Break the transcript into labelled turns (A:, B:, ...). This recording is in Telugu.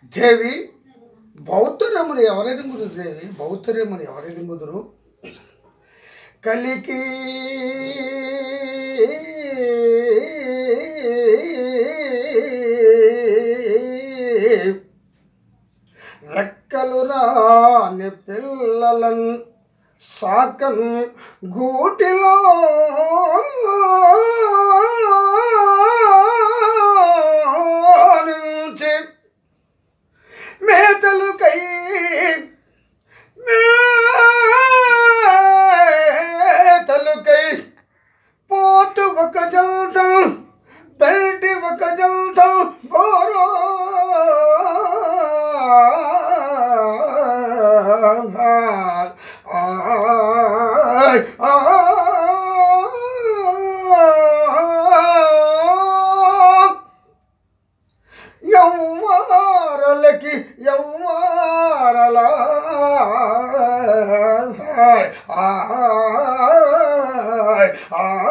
A: దేవి బౌద్ధరమును ఎవరెరుగుదురు దేవి బౌద్ధరమును ఎవరెరుగుదురు కలికి రెక్కలు రాని పిల్లలన్ సాకన్ గూటిలో నుంచి మేతలు కై మేతలు కై పోతు ఒక జల్తం పెంటి ఒక జల్తం గోరో ఆయ్ ఆయ్ యవ్వారలకి యవ్వారల ఆయ్ ఆయ్ ఆయ్